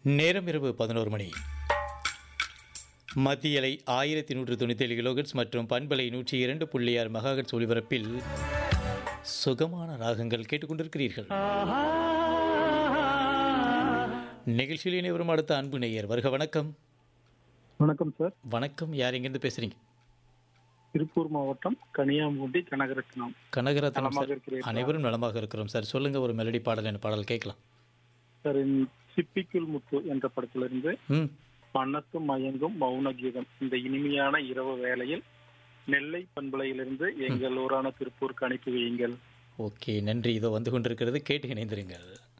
நேரம் இரவு பதினோரு மணி மத்தியலை ஆயிரத்தி நூற்று தொண்ணூற்றி ஏழு கிலோகட்ஸ் மற்றும் பண்பலை நூற்றி இரண்டு புள்ளி ஆறு மெகாஹெட்ஸ் ஒலிபரப்பில் சுகமான ராகங்கள் கேட்டுக்கொண்டிருக்கிறீர்கள் நிகழ்ச்சியில் இணைவரும் அடுத்த அன்பு நேயர் வருக வணக்கம் வணக்கம் சார் வணக்கம் யார் எங்கேருந்து பேசுறீங்க திருப்பூர் மாவட்டம் கனியாம்பூண்டி கனகரத்னம் கனகரத்னம் நலமாக சார் இருக்கிறீர்களா? அனைவரும் நலமாக இருக்கிறோம் சார் சொல்லுங்க ஒரு மெலடி பாடல் என்ன பாடல் கேட்கலாம் சார் இந்த சிப்பிக்குள் முத்து என்ற படத்திலிருந்து ம் மன்னத்தும் மயங்கும் மௌன கீதம் இந்த இனிமையான இரவு வேளையில் நெல்லை பண்பலையிலிருந்து எங்கள் ஊரான திருப்பூருக்கு அனுப்பி வையுங்கள் ஓகே நன்றி இதோ வந்து கொண்டிருக்கிறது கேட்டு இணைந்திருங்கள்